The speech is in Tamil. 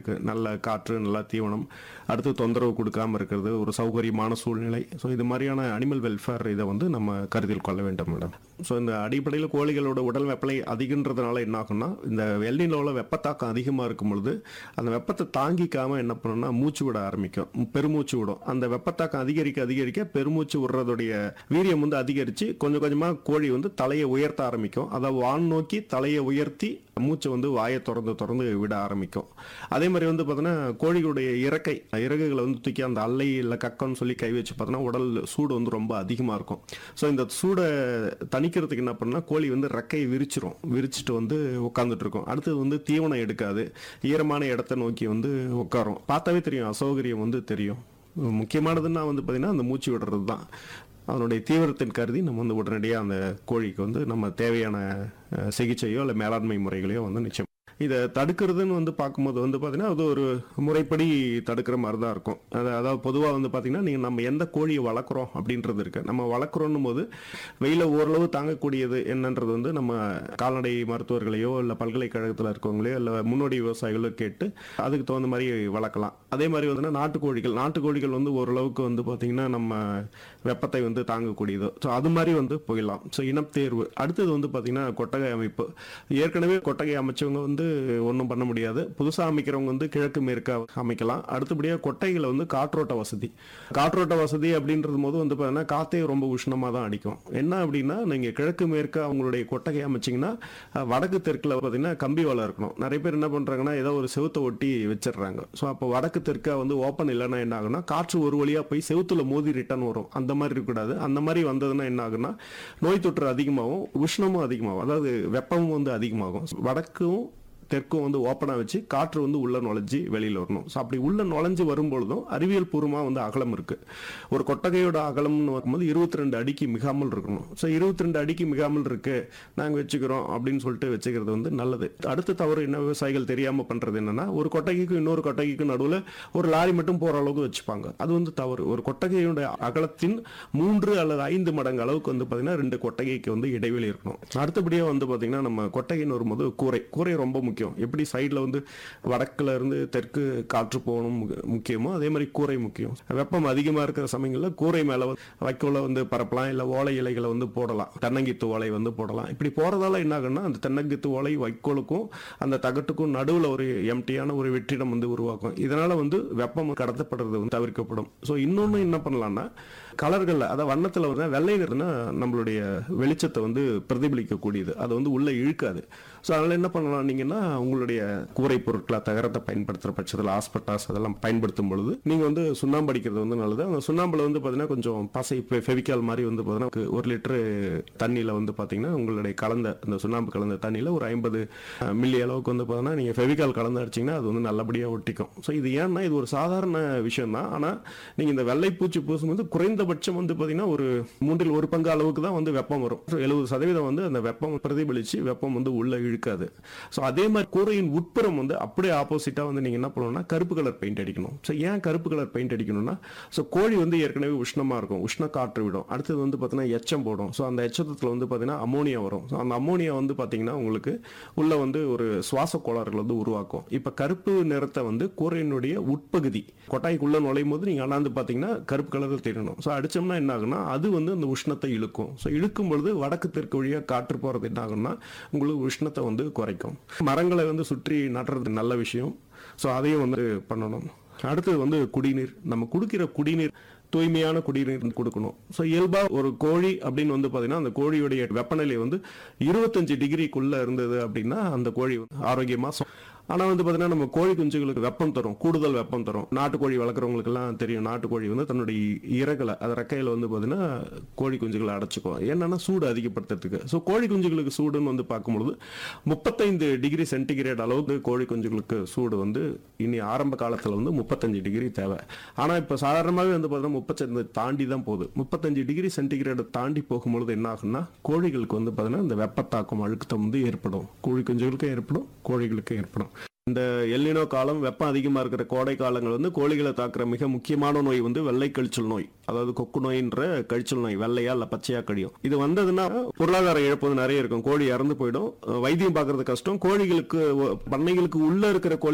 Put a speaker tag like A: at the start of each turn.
A: இருக்கு நல்ல காற்று நல்ல தீவனம் அடுத்து தொந்தரவு கொடுக்காம இருக்கிறது ஒரு சௌகரியமான சூழ்நிலை ஸோ இது மாதிரியான அனிமல் வெல்ஃபேர் இதை வந்து நம்ம கருத்தில் கொள்ள வேண்டும் மேடம் ஸோ இந்த அடிப்படையில் கோழிகளோட உடல் வெப்பநிலை அதிகன்றதுனால என்ன ஆகும்னா இந்த வெள்ளினோவில் வெப்பத்தாக்கம் அதிகமாக இருக்கும் பொழுது அந்த வெப்பத்தை தாங்கிக்காம என்ன பண்ணும்னா மூச்சு விட ஆரம்பிக்கும் பெருமூச்சு விடும் அந்த வெப்பத்தாக்கம் அதிகரிக்க அதிகரிக்க பெருமூச்சு விடுறதுடைய வீரியம் வந்து அதிகரித்து கொஞ்சம் கொஞ்சமாக கோழி வந்து தலையை உயர்த்த ஆரம்பிக்கும் அதை வான் நோக்கி தலையை உயர்த்தி மூச்சை வந்து வாயை திறந்து திறந்து விட ஆரம்பிக்கும் அதே மாதிரி வந்து பார்த்தோன்னா கோழிகளுடைய இறக்கை இறகுகளை வந்து தூக்கி அந்த அல்லை இல்லை கக்கன்னு சொல்லி கை வச்சு பார்த்தோன்னா உடல் சூடு வந்து ரொம்ப அதிகமாக இருக்கும் ஸோ இந்த சூடை தணிக்கிறதுக்கு என்ன பண்ணா கோழி வந்து ரெக்கையை விரிச்சிரும் விரிச்சிட்டு வந்து உட்காந்துட்டு இருக்கும் அடுத்தது வந்து தீவனம் எடுக்காது ஈரமான இடத்த நோக்கி வந்து உட்காரும் பார்த்தாவே தெரியும் அசௌகரியம் வந்து தெரியும் முக்கியமானதுன்னா வந்து பார்த்தீங்கன்னா அந்த மூச்சு விடுறது தான் அதனுடைய தீவிரத்தின் கருதி நம்ம வந்து உடனடியாக அந்த கோழிக்கு வந்து நம்ம தேவையான அஹ், சிகிச்சையோ இல்லை மேலாண்மை முறைகளையோ வந்து நிச்சயம் இதை தடுக்கிறதுன்னு வந்து பார்க்கும்போது வந்து பார்த்தீங்கன்னா அது ஒரு முறைப்படி தடுக்கிற மாதிரி தான் இருக்கும் அது அதாவது பொதுவாக வந்து பார்த்தீங்கன்னா நீங்கள் நம்ம எந்த கோழியை வளர்க்குறோம் அப்படின்றது இருக்கு நம்ம வளர்க்குறோன்னும் போது வெயில ஓரளவு தாங்கக்கூடியது என்னன்றது வந்து நம்ம கால்நடை மருத்துவர்களையோ இல்லை பல்கலைக்கழகத்தில் இருக்கவங்களையோ இல்லை முன்னோடி விவசாயிகளோ கேட்டு அதுக்கு தகுந்த மாதிரி வளர்க்கலாம் அதே மாதிரி வந்து நாட்டுக்கோழிகள் நாட்டுக்கோழிகள் வந்து ஓரளவுக்கு வந்து பார்த்தீங்கன்னா நம்ம வெப்பத்தை வந்து தாங்கக்கூடியது ஸோ அது மாதிரி வந்து போயிடலாம் ஸோ இனத்தேர்வு அடுத்தது வந்து பார்த்தீங்கன்னா கொட்டகை அமைப்பு ஏற்கனவே கொட்டகை அமைச்சவங்க வந்து ஒன்றும் பண்ண முடியாது புதுசாக அமைக்கிறவங்க வந்து கிழக்கு மேற்கா அமைக்கலாம் அடுத்தபடியாக கொட்டைகளை வந்து காற்றோட்ட வசதி காற்றோட்ட வசதி அப்படின்றது போது வந்து பார்த்தீங்கன்னா காற்றே ரொம்ப உஷ்ணமாக தான் அடிக்கும் என்ன அப்படின்னா நீங்கள் கிழக்கு மேற்கா அவங்களுடைய கொட்டகை அமைச்சிங்கன்னா அஹ், வடக்கு தெற்கில் பார்த்தீங்கன்னா கம்பி வலை இருக்கணும் நிறைய பேர் என்ன பண்ணுறாங்கன்னா ஏதோ ஒரு செவுத்தை ஒட்டி வச்சிடுறாங்க ஸோ அப்போ வடக்கு தெற்கா வந்து ஓப்பன் இல்லைன்னா என்ன ஆகும்னா காற்று ஒரு வழியாக போய் செவுத்துல மோதி ரிட்டர்ன் வரும் அந்த மாதிரி இருக்கக்கூடாது அந்த மாதிரி வந்ததுன்னா என்ன ஆகும்னா நோய் தொற்று அதிகமாகும் உஷ்ணமும் அதிகமாகும் அதாவது வெப்பமும் வந்து அதிகமாகும் வடக்கும் தெற்கும் வந்து ஓப்பனாக வச்சு காற்று வந்து உள்ள நுழைஞ்சு வெளியில் வரணும் ஸோ அப்படி உள்ள நுழைஞ்சு வரும்பொழுதும் அறிவியல் பூர்வமாக வந்து அகலம் இருக்கு ஒரு கொட்டகையோட அகலம்னு வரும்போது இருபத்தி ரெண்டு அடிக்கு மிகாமல் இருக்கணும் ஸோ இருபத்தி ரெண்டு அடிக்கு மிகாமல் இருக்கு நாங்கள் வச்சுக்கிறோம் அப்படின்னு சொல்லிட்டு வச்சுக்கிறது வந்து நல்லது அடுத்த தவறு என்ன விவசாயிகள் தெரியாமல் பண்ணுறது என்னன்னா ஒரு கொட்டகைக்கும் இன்னொரு கொட்டகைக்கும் நடுவில் ஒரு லாரி மட்டும் போகிற அளவுக்கு வச்சுப்பாங்க அது வந்து தவறு ஒரு கொட்டகையோட அகலத்தின் மூன்று அல்லது ஐந்து மடங்கு அளவுக்கு வந்து பார்த்தீங்கன்னா ரெண்டு கொட்டகைக்கு வந்து இடைவெளி இருக்கணும் அடுத்தபடியாக வந்து பார்த்தீங்கன்னா நம்ம கொட்டகைன்னு வரும்போது கூரை கூரை ரொம்ப முக்கியம் எப்படி சைடில் வந்து வடக்குல இருந்து தெற்கு காற்று போகணும் முக- முக்கியமோ அதே மாதிரி கூரை முக்கியம் வெப்பம் அதிகமாக இருக்கிற சமயங்களில் கூரை மேலே வைக்கோல வந்து பரப்பலாம் இல்லை ஓலை இலைகளை வந்து போடலாம் தென்னங்கித்து ஓலை வந்து போடலாம் இப்படி போகிறதால என்ன ஆகும்னா அந்த தென்னங்கித்து ஓலை வைக்கோலுக்கும் அந்த தகட்டுக்கும் நடுவில் ஒரு எம்டியான ஒரு வெற்றிடம் வந்து உருவாக்கும் இதனால் வந்து வெப்பம் கடத்தப்படுறது வந்து தவிர்க்கப்படும் ஸோ இன்னொன்று என்ன பண்ணலாம்னா கலர்களில் அதாவது வண்ணத்தில் வந்து வெள்ளை நிறம்னா நம்மளுடைய வெளிச்சத்தை வந்து பிரதிபலிக்கக்கூடியது அது வந்து உள்ளே இழுக்காது ஸோ அதனால் என்ன பண்ணலாம் நீங்கன்னா உங்களுடைய கூரை பொருட்களை தகரத்தை பயன்படுத்துகிற பட்சத்தில் ஆஸ்பட்டாஸ் அதெல்லாம் பயன்படுத்தும் பொழுது நீங்கள் வந்து சுண்ணாம்பு அடிக்கிறது வந்து நல்லது அந்த சுண்ணாம்பில் வந்து பார்த்தீங்கன்னா கொஞ்சம் பசை ஃபெவிக்கால் மாதிரி வந்து பார்த்தீங்கன்னா ஒரு லிட்டரு தண்ணியில் வந்து பார்த்தீங்கன்னா உங்களுடைய கலந்த அந்த சுண்ணாம்பு கலந்த தண்ணியில் ஒரு ஐம்பது மில்லி அளவுக்கு வந்து பார்த்தீங்கன்னா நீங்கள் ஃபெவிக்கால் கலந்து அடிச்சிங்கன்னா அது வந்து நல்லபடியாக ஒட்டிக்கும் ஸோ இது ஏன்னா இது ஒரு சாதாரண விஷயம் தான் ஆனால் நீங்கள் இந்த வெள்ளைப்பூச்சி பூசும்போது குறைந்தபட்சம் வந்து பார்த்தீங்கன்னா ஒரு மூன்றில் ஒரு பங்கு அளவுக்கு தான் வந்து வெப்பம் வரும் எழுபது சதவீதம் வந்து அந்த வெப்பம் பிரதிபலித்து வெப்பம் வந்து உள்ள இழுக்காது ஸோ அதே மாதிரி கூரையின் உட்புறம் வந்து அப்படியே ஆப்போசிட்டாக வந்து நீங்கள் என்ன பண்ணணும்னா கருப்பு கலர் பெயிண்ட் அடிக்கணும் ஸோ ஏன் கருப்பு கலர் பெயிண்ட் அடிக்கணும்னா ஸோ கோழி வந்து ஏற்கனவே உஷ்ணமாக இருக்கும் உஷ்ண காற்று விடும் அடுத்தது வந்து பார்த்தீங்கன்னா எச்சம் போடும் ஸோ அந்த எச்சத்தில் வந்து பார்த்தீங்கன்னா அமோனியா வரும் ஸோ அந்த அமோனியா வந்து பார்த்தீங்கன்னா உங்களுக்கு உள்ள வந்து ஒரு சுவாச கோளாறுகள் வந்து உருவாக்கும் இப்போ கருப்பு நிறத்தை வந்து கூரையினுடைய உட்பகுதி கொட்டாய்க்குள்ள நுழையும் போது நீங்கள் அண்ணாந்து பார்த்தீங்கன்னா கருப்பு கலரில் தெரியணும் ஸோ அடிச்சோம்னா என்ன ஆகும்னா அது வந்து அந்த உஷ்ணத்தை இழுக்கும் ஸோ இழுக்கும் பொழுது வடக்கு தெற்கு வழியாக காற்று போகிறது என்ன ஆகும்னா உங்களுக்கு உஷ்ணத்தை வந்து குறைக்கும் மரங்களை வந்து சுற்றி நடுறது நல்ல விஷயம் ஸோ அதையும் வந்து பண்ணணும் அடுத்தது வந்து குடிநீர் நம்ம குடிக்கிற குடிநீர் தூய்மையான குடிநீர் கொடுக்கணும் ஸோ இயல்பாக ஒரு கோழி அப்படின்னு வந்து பார்த்தீங்கன்னா அந்த கோழியுடைய வெப்பநிலை வந்து இருபத்தஞ்சு டிகிரிக்குள்ளே இருந்தது அப்படின்னா அந்த கோழி ஆரோக்கியமாக ஆனால் வந்து பார்த்தீங்கன்னா நம்ம கோழி குஞ்சுகளுக்கு வெப்பம் தரும் கூடுதல் வெப்பம் தரும் நாட்டுக்கோழி வளர்க்குறவங்களுக்கெல்லாம் தெரியும் நாட்டுக்கோழி வந்து தன்னுடைய இறகலை அது ரெக்கையில் வந்து பார்த்தீங்கன்னா கோழி குஞ்சுகளை அடைச்சிக்கும் என்னன்னா சூடு அதிகப்படுத்துறதுக்கு ஸோ கோழி குஞ்சுகளுக்கு சூடுன்னு வந்து பார்க்கும்பொழுது முப்பத்தைந்து டிகிரி சென்டிகிரேட் அளவுக்கு கோழி குஞ்சுகளுக்கு சூடு வந்து இனி ஆரம்ப காலத்தில் வந்து முப்பத்தஞ்சு டிகிரி தேவை ஆனால் இப்போ சாதாரணமாகவே வந்து பார்த்தீங்கன்னா முப்பத்தஞ்சு தாண்டி தான் போகுது முப்பத்தஞ்சு டிகிரி சென்டிகிரேட் தாண்டி போகும்பொழுது என்ன ஆகும்னா கோழிகளுக்கு வந்து பார்த்தீங்கன்னா இந்த வெப்பத்தாக்கம் அழுத்தம் வந்து ஏற்படும் கோழி குஞ்சுகளுக்கும் ஏற்படும் கோழிகளுக்கும் ஏற்படும் இந்த எல்லினோ காலம் வெப்பம் அதிகமாக இருக்கிற கோடை காலங்கள் வந்து கோழிகளை தாக்குற மிக முக்கியமான நோய் வந்து வெள்ளை கழிச்சல் நோய் அதாவது கொக்கு நோயின்ற கழிச்சல் நோய் வெள்ளையா இல்லை பச்சையா கழியும் இது வந்ததுன்னா பொருளாதார இழப்பு வந்து நிறைய இருக்கும் கோழி இறந்து போயிடும் வைத்தியம் பார்க்கறது கஷ்டம் கோழிகளுக்கு பண்ணைகளுக்கு உள்ள இருக்கிற கோழி